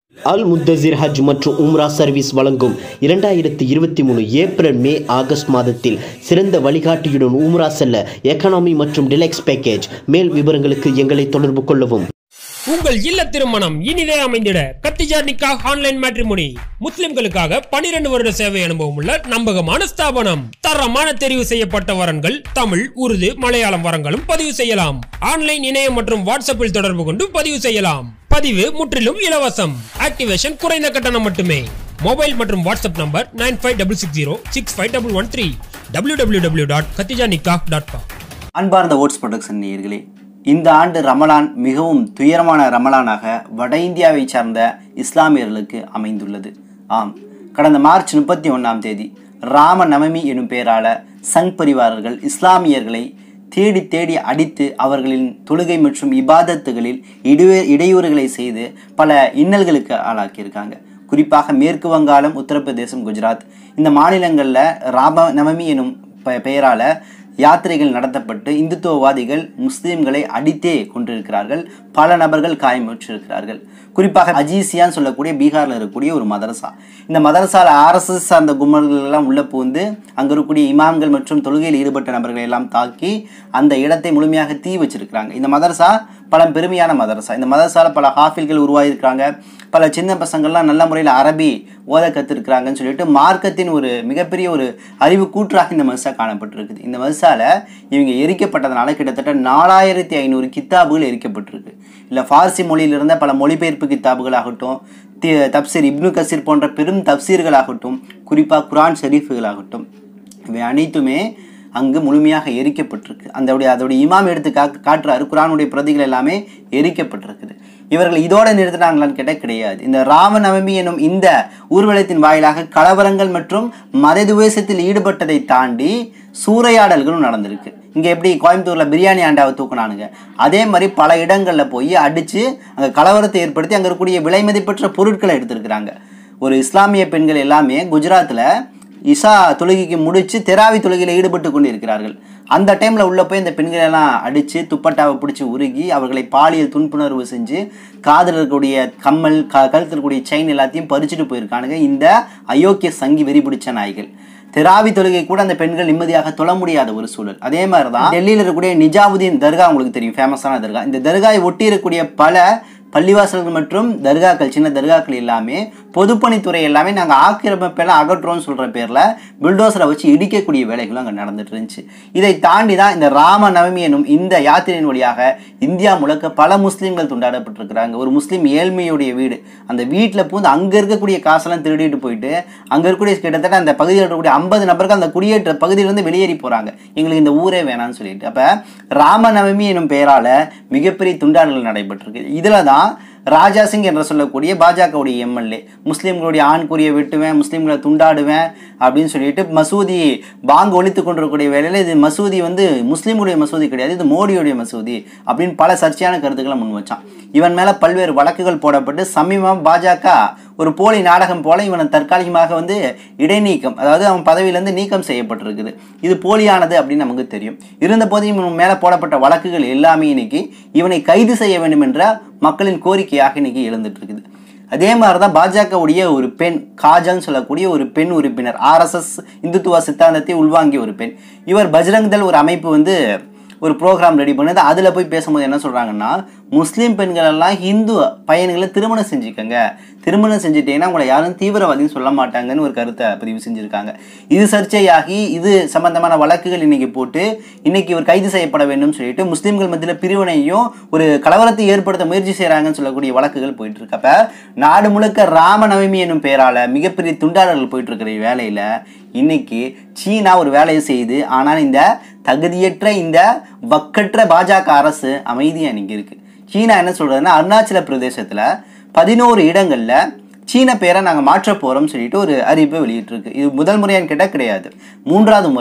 அல் முத்தசிர் ஹஜ் மற்றும் உம்ரா சர்வீஸ் வழங்கும் இரண்டாயிரத்தி இருபத்தி மூணு ஏப்ரல் மே ஆகஸ்ட் மாதத்தில் சிறந்த வழிகாட்டியுடன் உம்ரா செல்ல எக்கனாமி மற்றும் டிலெக்ஸ் பேக்கேஜ் மேல் விவரங்களுக்கு எங்களை தொடர்பு கொள்ளவும் உங்கள் இல்ல திருமணம் இனிதே அமைந்திட கத்திஜார் நிக்கா ஆன்லைன் மேட்ரிமோனி முஸ்லிம்களுக்காக 12 வருட சேவை அனுபவம் உள்ள நம்பகமான ஸ்தாபனம் தரமான தெரிவு செய்யப்பட்ட வரன்கள் தமிழ் உருது மலையாளம் வரங்களும் பதிவு செய்யலாம் ஆன்லைன் இணையம் மற்றும் வாட்ஸ்அப்பில் தொடர்பு கொண்டு பதிவு செய்யலாம் பதிவு முற்றிலும் இலவசம் ஆக்டிவேஷன் குறைந்த கட்டணம் மட்டுமே மொபைல் மற்றும் WhatsApp number nine five double six zero six five double one three W W W dot Khadija Nikka dot com அன்பார்ந்த ஓட்ஸ் ப்ரொடக்ஷன் நேயர்களே இந்த ஆண்டு ரமலான் மிகவும் துயரமான ரமலானாக வட இந்தியாவை சார்ந்த இஸ்லாமியர்களுக்கு அமைந்துள்ளது ஆம் கடந்த மார்ச் முப்பத்தி ஒன்றாம் தேதி ராம நவமி எனும் பெயரால சங் பரிவாரர்கள் இஸ்லாமியர்களை தேடி தேடி அடித்து அவர்களின் தொழுகை மற்றும் இபாதத்துகளில் இடையூ இடையூறுகளை செய்து பல இன்னல்களுக்கு ஆளாக்கியிருக்காங்க குறிப்பாக மேற்கு வங்காளம் உத்தரப்பிரதேசம் குஜராத் இந்த மாநிலங்களில் ராம நவமி எனும் பெ பெயரால் யாத்திரைகள் நடத்தப்பட்டு இந்துத்துவவாதிகள் முஸ்லீம்களை அடித்தே கொண்டிருக்கிறார்கள் பல நபர்கள் காயமுற்றிருக்கிறார்கள் குறிப்பாக அஜீசியான்னு சொல்லக்கூடிய பீகாரில் இருக்கக்கூடிய ஒரு மதரசா இந்த மதரசாவில் ஆர்எஸ்எஸ் சார்ந்த கும்பல்கள் எல்லாம் உள்ள புகுந்து அங்கே இருக்கக்கூடிய இமாம்கள் மற்றும் தொழுகையில் ஈடுபட்ட நபர்களை எல்லாம் தாக்கி அந்த இடத்தை முழுமையாக தீ வச்சிருக்கிறாங்க இந்த மதரசா பல பெருமையான மதரசா இந்த மதரசாவில் பல ஹாஃபில்கள் உருவாகியிருக்கிறாங்க பல சின்ன பசங்கள்லாம் நல்ல முறையில் அரபி ஓத கற்றுருக்குறாங்கன்னு சொல்லிட்டு மார்க்கத்தின் ஒரு மிகப்பெரிய ஒரு அறிவு கூற்றாக இந்த மதரசா காணப்பட்டிருக்குது இந்த மதரசாவில் இவங்க எரிக்கப்பட்டதுனால கிட்டத்தட்ட நாலாயிரத்தி ஐநூறு கித்தாபுகள் எரிக்கப்பட்டிருக்கு இல்லை ஃபார்சி மொழியில் இருந்த பல மொழிபெயர்ப்பு கித்தாபுகளாகட்டும் தி தப்சீர் இப்னு கசீர் போன்ற பெரும் தப்சீர்களாகட்டும் குறிப்பாக குரான் ஷெரீஃபுகளாகட்டும் இவை அனைத்துமே அங்கு முழுமையாக எரிக்கப்பட்டிருக்கு அந்த அதோடைய இமாம் எடுத்து கா காட்டுறாரு குரானுடைய பிரதிகள் எல்லாமே எரிக்கப்பட்டிருக்குது இவர்கள் இதோட நிறுத்தினாங்களான்னு கேட்டால் கிடையாது இந்த ராமநவமி எனும் இந்த ஊர்வலத்தின் வாயிலாக கலவரங்கள் மற்றும் மத துவேஷத்தில் ஈடுபட்டதை தாண்டி சூறையாடல்களும் நடந்திருக்கு இங்கே எப்படி கோயம்புத்தூரில் பிரியாணி ஆண்டாவை தூக்குனானுங்க அதே மாதிரி பல இடங்களில் போய் அடித்து அங்கே கலவரத்தை ஏற்படுத்தி அங்கே இருக்கக்கூடிய விலை மதிப்பற்ற பொருட்களை எடுத்திருக்கிறாங்க ஒரு இஸ்லாமிய பெண்கள் எல்லாமே குஜராத்தில் இசா தொழுகைக்கு முடித்து தெராவி தொழுகையில் ஈடுபட்டு கொண்டு இருக்கிறார்கள் அந்த டைமில் உள்ள போய் இந்த பெண்களெல்லாம் அடித்து துப்பட்டாவை பிடிச்சி உருகி அவர்களை பாலியல் துன்புணர்வு செஞ்சு காதில் இருக்கக்கூடிய கம்மல் க கழுத்தில் இருக்கக்கூடிய செயின் எல்லாத்தையும் பறிச்சுட்டு போயிருக்கானுங்க இந்த அயோக்கிய சங்கி வெறி பிடிச்ச நாய்கள் தெராவி தொழுகை கூட அந்த பெண்கள் நிம்மதியாக தொழ முடியாத ஒரு சூழல் அதே மாதிரி தான் டெல்லியில் இருக்கக்கூடிய நிஜாமுதீன் தர்கா உங்களுக்கு தெரியும் ஃபேமஸான தர்கா இந்த தர்காவை ஒட்டி இருக்கக்கூடிய பல பள்ளிவாசல்கள் மற்றும் தர்காக்கள் சின்ன தர்காக்கள் எல்லாமே பொதுப்பணித்துறை எல்லாமே நாங்கள் ஆக்கிரமிப்பெல்லாம் அகற்றோம்னு சொல்கிற பேரில் பில்டோசரை வச்சு இடிக்கக்கூடிய வேலைகளும் அங்கே நடந்துட்டு இருந்துச்சு இதை தாண்டி தான் இந்த ராம நவமி எனும் இந்த யாத்திரையின் வழியாக இந்தியா முழுக்க பல முஸ்லீம்கள் துண்டாடப்பட்டிருக்கிறாங்க ஒரு முஸ்லீம் ஏழ்மையுடைய வீடு அந்த வீட்டில் பூந்து அங்கே இருக்கக்கூடிய காசெல்லாம் திருடிட்டு போயிட்டு அங்கே இருக்கக்கூடிய கிட்டத்தட்ட அந்த பகுதியில் இருக்கக்கூடிய ஐம்பது நபர்கள் அந்த குடியேற்ற பகுதியிலிருந்து வெளியேறி போகிறாங்க எங்களுக்கு இந்த ஊரே வேணாம்னு சொல்லிட்டு அப்போ ராம நவமி எனும் பெயரால் மிகப்பெரிய துண்டாடல்கள் நடைபெற்றிருக்கு இதில் தான் ராஜா சிங் என்று சொல்லக்கூடிய பாஜகவுடைய எம்எல்ஏ முஸ்லீம்களுடைய ஆண் கூறிய வெட்டுவேன் முஸ்லீம்களை துண்டாடுவேன் அப்படின்னு சொல்லிட்டு மசூதி பாங்கு ஒழித்து கொண்டிருக்கக்கூடிய வேலையில் இது மசூதி வந்து முஸ்லீம்களுடைய மசூதி கிடையாது இது மோடியுடைய மசூதி அப்படின்னு பல சர்ச்சையான கருத்துக்களை முன் வச்சான் இவன் மேலே பல்வேறு வழக்குகள் போடப்பட்டு சமீபம் பாஜக ஒரு போலி நாடகம் போல இவனை தற்காலிகமாக வந்து இடைநீக்கம் அதாவது அவன் பதவியிலேருந்து நீக்கம் செய்யப்பட்டிருக்குது இது போலியானது அப்படின்னு நமக்கு தெரியும் இருந்த போதும் இவன் மேலே போடப்பட்ட வழக்குகள் எல்லாமே இன்னைக்கு இவனை கைது செய்ய வேண்டும் என்ற மக்களின் கோரிக்கையாக இன்னைக்கு எழுந்துட்டு இருக்குது அதே மாதிரி தான் பாஜகவுடைய ஒரு பெண் காஜல்னு சொல்லக்கூடிய ஒரு பெண் உறுப்பினர் ஆர்எஸ்எஸ் இந்துத்துவ சித்தாந்தத்தை உள்வாங்கிய ஒரு பெண் இவர் பஜ்ரங் தள் ஒரு அமைப்பு வந்து ஒரு ப்ரோக்ராம் ரெடி பண்ணுது அதில் போய் பேசும்போது என்ன சொல்கிறாங்கன்னா முஸ்லீம் பெண்கள் எல்லாம் ஹிந்து பையன்களை திருமணம் செஞ்சுக்கோங்க திருமணம் செஞ்சுட்டீங்கன்னா உங்களை யாரும் தீவிரவாதின்னு சொல்ல மாட்டாங்கன்னு ஒரு கருத்தை பதிவு செஞ்சுருக்காங்க இது சர்ச்சையாகி இது சம்பந்தமான வழக்குகள் இன்னைக்கு போட்டு இன்னைக்கு இவர் கைது செய்யப்பட வேண்டும் சொல்லிட்டு முஸ்லீம்கள் மத்தியில் பிரிவினையும் ஒரு கலவரத்தை ஏற்படுத்த முயற்சி செய்கிறாங்கன்னு சொல்லக்கூடிய வழக்குகள் போயிட்டு இருக்கப்ப நாடு முழுக்க ராமநவமி என்னும் பெயரால் மிகப்பெரிய துண்டாடல்கள் போயிட்டு இருக்கிற வேலையில் இன்னைக்கு சீனா ஒரு வேலையை செய்யுது ஆனால் இந்த தகுதியற்ற இந்த வக்கற்ற பாஜக அரசு அமைதியாக இன்னைக்கு இருக்கு சீனா என்ன சொல்றதுன்னா அருணாச்சல பிரதேசத்தில் பதினோரு இடங்களில் சீன பேரை நாங்கள் மாற்ற போகிறோம்னு சொல்லிட்டு ஒரு அறிவிப்பை வெளியிட்டிருக்கு இது முதல் முறையான்னு கேட்டால் கிடையாது மூன்றாவது முறை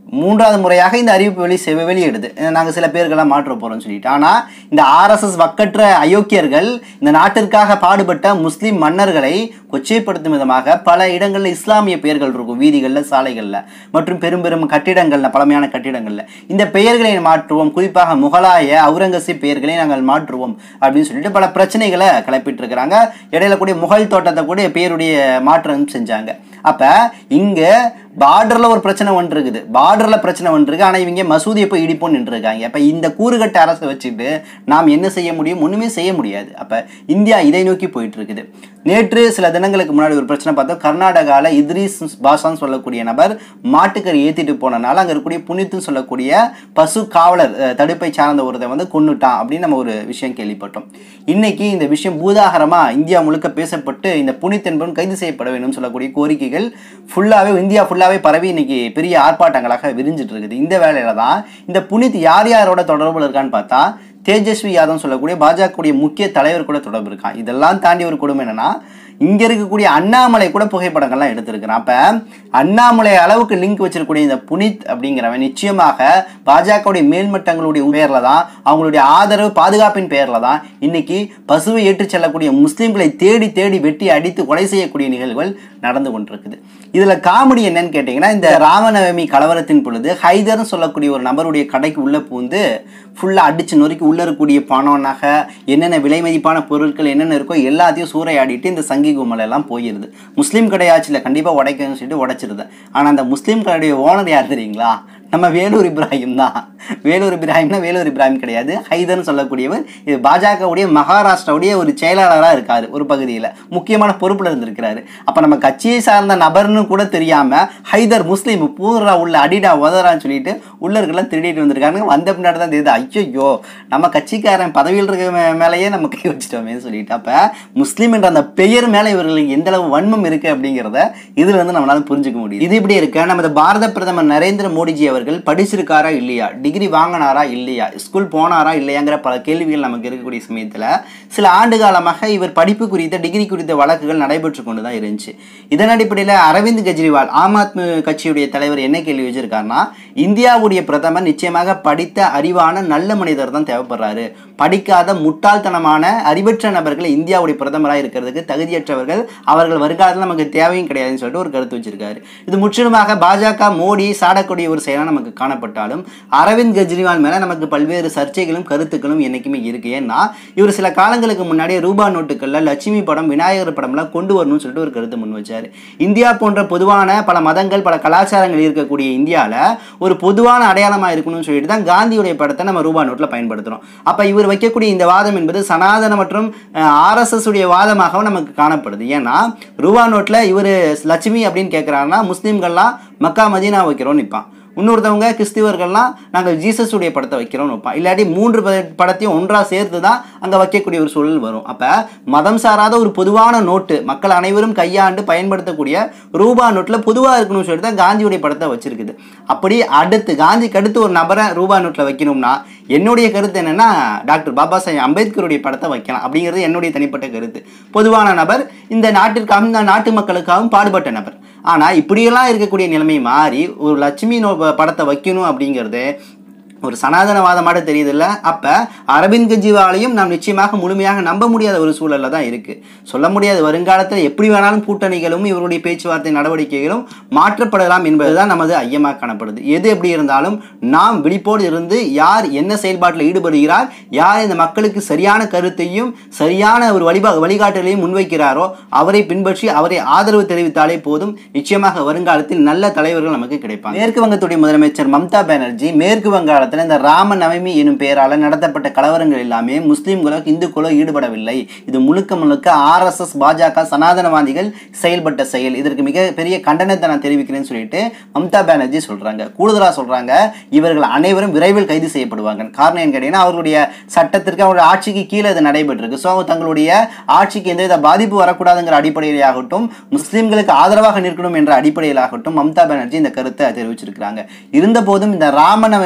மூன்றாவது முறையாக இந்த அறிவிப்பு வெளி செ- வெளியிடுது நாங்கள் சில பேர்களெல்லாம் மாற்ற போகிறோம்னு சொல்லிட்டு ஆனால் இந்த ஆர்எஸ்எஸ் வக்கற்ற அயோக்கியர்கள் இந்த நாட்டிற்காக பாடுபட்ட முஸ்லிம் மன்னர்களை கொச்சைப்படுத்தும் விதமாக பல இடங்களில் இஸ்லாமிய பெயர்கள் இருக்கும் வீதிகளில் சாலைகளில் மற்றும் பெரும் பெரும் கட்டிடங்களில் பழமையான கட்டிடங்களில் இந்த பெயர்களை மாற்றுவோம் குறிப்பாக முகலாய அவுரங்கசீப் பெயர்களை நாங்கள் மாற்றுவோம் அப்படின்னு சொல்லிட்டு பல பிரச்சனைகளை கிளப்பிட்டு இருக்கிறாங்க இடையில கூடிய முகல் தோட்டத்தை கூட பேருடைய மாற்றம் செஞ்சாங்க அப்போ இங்கே பார்டரில் ஒரு பிரச்சனை ஒன்று இருக்குது பார்டரில் பிரச்சனை ஒன்று இருக்கு ஆனால் இவங்க மசூதியை போய் இடிப்போம் நின்றுருக்காங்க அப்போ இந்த கூறுகட்ட அரசை வச்சுட்டு நாம் என்ன செய்ய முடியும் ஒன்றுமே செய்ய முடியாது அப்போ இந்தியா இதை நோக்கி போயிட்டு இருக்குது நேற்று சில தினங்களுக்கு முன்னாடி ஒரு பிரச்சனை பார்த்தோம் கர்நாடகாவில் இத்ரீஸ் பாஷான்னு சொல்லக்கூடிய நபர் மாட்டுக்கறி ஏற்றிட்டு போனனால அங்கே இருக்கக்கூடிய புனித்துன்னு சொல்லக்கூடிய பசு காவலர் அஹ், தடுப்பை சார்ந்த ஒருத்தன் வந்து கொன்னுட்டான் அப்படின்னு நம்ம ஒரு விஷயம் கேள்விப்பட்டோம் இன்னைக்கு இந்த விஷயம் பூதாகரமாக இந்தியா முழுக்க பேசப்பட்டு இந்த புனித் என்பவன் கைது செய்யப்பட வேண்டும் சொல்லக்கூடிய கோரிக்கைகள் ஃபுல்லாகவே இந்தியா ஃபுல்லாகவே பரவி இன்னைக்கு பெரிய ஆர்ப்பாட்டங்களாக விரிஞ்சிட்டு இருக்குது இந்த வேலையில தான் இந்த புனித் யார் யாரோட தொடர்புல இருக்கான்னு பார்த்தா தேஜஸ்வி யாதவ் சொல்லக்கூடிய பாஜகவுடைய முக்கிய தலைவர் கூட தொடர்பு இருக்கான் இதெல்லாம் தாண்டி ஒரு கொடுமை என்னன்னா இங்க இருக்கக்கூடிய அண்ணாமலை கூட புகைப்படங்கள்லாம் எடுத்திருக்கிறான் அப்ப அண்ணாமலை அளவுக்கு லிங்க் வச்சிருக்கக்கூடிய இந்த புனித் அப்படிங்கிறவன் நிச்சயமாக பாஜகவுடைய மேல்மட்டங்களுடைய பெயர்ல தான் அவங்களுடைய ஆதரவு பாதுகாப்பின் பெயர்ல தான் இன்னைக்கு பசுவை ஏற்றுச் செல்லக்கூடிய முஸ்லிம்களை தேடி தேடி வெட்டி அடித்து கொலை செய்யக்கூடிய நிகழ்வுகள் நடந்து கொண்டிருக்குது இதுல காமெடி என்னன்னு கேட்டீங்கன்னா இந்த ராமநவமி கலவரத்தின் பொழுது ஹைதர்னு சொல்லக்கூடிய ஒரு நபருடைய கடைக்கு உள்ள பூந்து ஃபுல்லா அடிச்சு நொறுக்கி உள்ள இருக்கக்கூடிய பணம் நகை என்னென்ன விலை மதிப்பான பொருட்கள் என்னென்ன இருக்கோ எல்லாத்தையும் சூறையாடிட்டு இந்த சங்கி கும்பல் எல்லாம் போயிருது முஸ்லீம் கடையாச்சியில் கண்டிப்பா உடைக்கணும்னு சொல்லிட்டு உடைச்சிருது ஆனா அந்த முஸ்லீம் கடையுடைய ஓனர் யார் தெரியுங்களா நம்ம வேலூர் இப்ராஹிம் தான் வேலூர் இப்ராஹிம்னா வேலூர் இப்ராஹிம் கிடையாது ஹைதர்னு சொல்லக்கூடியவர் இது பாஜகவுடைய மகாராஷ்டிராவுடைய ஒரு செயலாளராக இருக்காரு ஒரு பகுதியில் முக்கியமான பொறுப்பில் இருந்திருக்கிறாரு அப்போ நம்ம கட்சியை சார்ந்த நபர்னு கூட தெரியாம ஹைதர் முஸ்லீம் பூரா உள்ள அடிடா உதறான்னு சொல்லிட்டு உள்ளர்கள்லாம் திருடிட்டு வந்திருக்காங்க வந்த பின்னாடி தான் தெரியுது ஐயோ நம்ம கட்சிக்காரன் பதவியில் இருக்க மே- மேலேயே நம்ம கை வச்சிட்டோமே சொல்லிட்டு அப்போ முஸ்லீம் என்ற அந்த பெயர் மேலே இவர்களுக்கு எந்த அளவு வன்மம் இருக்கு அப்படிங்கிறத இதுல இருந்து நம்மளால புரிஞ்சுக்க முடியும் இது இப்படி இருக்க நமது பாரத பிரதமர் நரேந்திர மோடிஜி அவர்கள் படிச்சிருக்காரா இல்லையா டிகிரி வாங்கினாரா இல்லையா ஸ்கூல் போனாரா இல்லையாங்கிற பல கேள்விகள் நமக்கு இருக்கக்கூடிய சமயத்தில் சில ஆண்டு காலமாக இவர் படிப்பு குறித்த டிகிரி குறித்த வழக்குகள் நடைபெற்று கொண்டு தான் இருந்துச்சு இதன் அடிப்படையில் அரவிந்த் கெஜ்ரிவால் ஆம் ஆத்மி கட்சியுடைய தலைவர் என்ன கேள்வி வச்சிருக்காருன்னா இந்தியாவுடைய பிரதமர் நிச்சயமாக படித்த அறிவான நல்ல மனிதர் தான் தேவைப்படுறாரு படிக்காத முட்டாள்தனமான அறிவற்ற நபர்கள் இந்தியாவுடைய பிரதமராக இருக்கிறதுக்கு தகுதியற்றவர்கள் அவர்கள் வருங்காலத்தில் நமக்கு தேவையும் கிடையாதுன்னு சொல்லிட்டு ஒரு கருத்து வச்சிருக்காரு இது முற்றிலுமாக பாஜக மோடி சாடக்கூடிய ஒரு செயலாக நமக்கு காணப்பட்டாலும் அரவிந்த் கெஜ்ரிவால் மேலே நமக்கு பல்வேறு சர்ச்சைகளும் கருத்துக்களும் என்னைக்குமே இருக்கு ஏன்னா இவர் சில காலங்களுக்கு முன்னாடி ரூபா நோட்டுகளில் லட்சுமி படம் விநாயகர் படம்லாம் கொண்டு வரணும்னு சொல்லிட்டு ஒரு கருத்து முன் வச்சார் இந்தியா போன்ற பொதுவான பல மதங்கள் பல கலாச்சாரங்கள் இருக்கக்கூடிய இந்தியாவில் ஒரு பொதுவான அடையாளமாக இருக்கணும்னு சொல்லிட்டு தான் காந்தியுடைய படத்தை நம்ம ரூபா நோட்டில் பயன்படுத்துகிறோம் அப்போ இவர் வைக்கக்கூடிய இந்த வாதம் என்பது சனாதன மற்றும் ஆர்எஸ்எஸ் உடைய வாதமாகவும் நமக்கு காணப்படுது ஏன்னா ரூபா நோட்டில் இவர் லட்சுமி அப்படின்னு கேட்குறாங்கன்னா முஸ்லீம்கள்லாம் மக்கா மதீனா வைக்கிறோம்னு நிற்பான் இன்னொருத்தவங்க கிறிஸ்தவர்கள்லாம் நாங்கள் ஜீசஸுடைய படத்தை வைக்கிறோம்னு வைப்பான் இல்லாட்டி மூன்று ப- படத்தையும் ஒன்றா சேர்த்து தான் அங்கே வைக்கக்கூடிய ஒரு சூழல் வரும் அப்போ மதம் சாராத ஒரு பொதுவான நோட்டு மக்கள் அனைவரும் கையாண்டு பயன்படுத்தக்கூடிய ரூபா நோட்டில் பொதுவாக இருக்கணும்னு சொல்லிட்டு தான் காந்தியுடைய படத்தை வச்சிருக்குது அப்படி அடுத்து காந்திக்கு அடுத்து ஒரு நபரை ரூபா நோட்டில் வைக்கணும்னா என்னுடைய கருத்து என்னன்னா டாக்டர் பாபா சாஹேப் அம்பேத்கருடைய படத்தை வைக்கலாம் அப்படிங்கிறது என்னுடைய தனிப்பட்ட கருத்து பொதுவான நபர் இந்த நாட்டிற்காகவும் இந்த நாட்டு மக்களுக்காகவும் பாடுபட்ட நபர் ஆனால் இப்படியெல்லாம் இருக்கக்கூடிய நிலைமை மாறி ஒரு லட்சுமி நோ படத்தை வைக்கணும் அப்படிங்கிறது ஒரு சனாதனவாதமாக தெரியுதுல்ல அப்போ அரவிந்த் கெஜ்ரிவாலையும் நாம் நிச்சயமாக முழுமையாக நம்ப முடியாத ஒரு சூழலில் தான் இருக்குது சொல்ல முடியாது வருங்காலத்தில் எப்படி வேணாலும் கூட்டணிகளும் இவருடைய பேச்சுவார்த்தை நடவடிக்கைகளும் மாற்றப்படலாம் என்பதுதான் நமது ஐயமாக காணப்படுது எது எப்படி இருந்தாலும் நாம் விழிப்போடு இருந்து யார் என்ன செயல்பாட்டில் ஈடுபடுகிறார் யார் இந்த மக்களுக்கு சரியான கருத்தையும் சரியான ஒரு வழிபா வழிகாட்டலையும் முன்வைக்கிறாரோ அவரை பின்பற்றி அவரை ஆதரவு தெரிவித்தாலே போதும் நிச்சயமாக வருங்காலத்தில் நல்ல தலைவர்கள் நமக்கு கிடைப்பாங்க மேற்கு வங்கத்துடைய முதலமைச்சர் மம்தா பானர்ஜி மேற்கு வங்காளத்தில் இந்த ராம நவமி எனும் பெயரால் நடத்தப்பட்ட கலவரங்கள் எல்லாமே முஸ்லிம்களோ இந்துக்களோ ஈடுபடவில்லை இது முழுக்க முழுக்க ஆர்எஸ்எஸ் பாஜக சனாதனவாதிகள் செயல்பட்ட செயல் இதற்கு மிக பெரிய கண்டனத்தை நான் தெரிவிக்கிறேன்னு சொல்லிட்டு மம்தா பானர்ஜி சொல்றாங்க கூடுதலா சொல்றாங்க இவர்கள் அனைவரும் விரைவில் கைது செய்யப்படுவாங்க காரணம் என்ன கேட்டீங்கன்னா அவர்களுடைய சட்டத்திற்கு அவருடைய ஆட்சிக்கு கீழே இது நடைபெற்றிருக்கு ஸோ தங்களுடைய ஆட்சிக்கு எந்தவித பாதிப்பு வரக்கூடாதுங்கிற அடிப்படையிலாகட்டும் முஸ்லிம்களுக்கு ஆதரவாக நிற்கணும் என்ற அடிப்படையிலாகட்டும் மம்தா பானர்ஜி இந்த கருத்தை தெரிவிச்சிருக்கிறாங்க இருந்த போதும் இந்த ராமநவமி ஆகட்டும்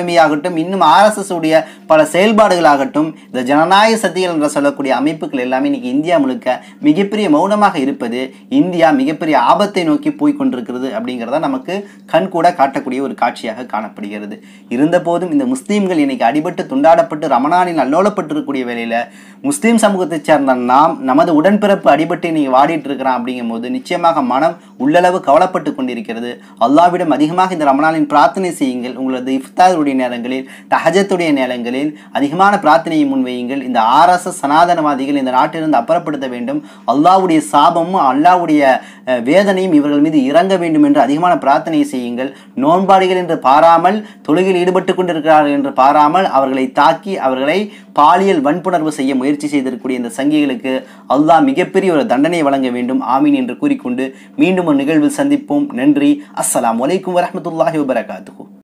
ஆகட்டும் இன்னும் ஆர்எஸ்எஸ் உடைய பல செயல்பாடுகளாகட்டும் இந்த ஜனநாயக சக்திகள் என்று சொல்லக்கூடிய அமைப்புகள் எல்லாமே இன்னைக்கு இந்தியா முழுக்க மிகப்பெரிய மௌனமாக இருப்பது இந்தியா மிகப்பெரிய ஆபத்தை நோக்கி போய் கொண்டிருக்கிறது அப்படிங்கிறத நமக்கு கண் கூட காட்டக்கூடிய ஒரு காட்சியாக காணப்படுகிறது இருந்தபோதும் இந்த முஸ்லீம்கள் இன்னைக்கு அடிபட்டு துண்டாடப்பட்டு ரமணானில் அல்லோலப்பட்டிருக்கக்கூடிய வேளையில முஸ்லீம் சமூகத்தை சேர்ந்த நாம் நமது உடன்பிறப்பு அடிபட்டு இன்னைக்கு வாடிட்டு இருக்கிறான் அப்படிங்கும் போது நிச்சயமாக மனம் உள்ளளவு கவலைப்பட்டு கொண்டிருக்கிறது அல்லாவிடம் அதிகமாக இந்த ரமணானின் பிரார்த்தனை செய்யுங்கள் உங்களது இஃப்தாருடைய நேரங்களில் தஹஜத்துடைய நேரங்களில் அதிகமான பிரார்த்தனையை முன்வையுங்கள் இந்த ஆர்எஸ்எஸ் சனாதனவாதிகள் இந்த நாட்டிலிருந்து அப்புறப்படுத்த வேண்டும் அல்லாவுடைய சாபமும் அல்லாவுடைய அஹ், வேதனையும் இவர்கள் மீது இறங்க வேண்டும் என்று அதிகமான பிரார்த்தனை செய்யுங்கள் நோன்பாடிகள் என்று பாராமல் தொழுகையில் ஈடுபட்டு கொண்டிருக்கிறார்கள் என்று பாராமல் அவர்களை தாக்கி அவர்களை பாலியல் வன்புணர்வு செய்ய முயற்சி செய்திருக்கக்கூடிய இந்த சங்கிகளுக்கு அல்லாஹ் மிகப்பெரிய ஒரு தண்டனை வழங்க வேண்டும் ஆமீன் என்று கூறிக்கொண்டு மீண்டும் ஒரு நிகழ்வில் சந்திப்போம் நன்றி அஸ்ஸலாமு அலைக்கும் வரஹ்மத்துல்லாஹி வபரகாத்துஹு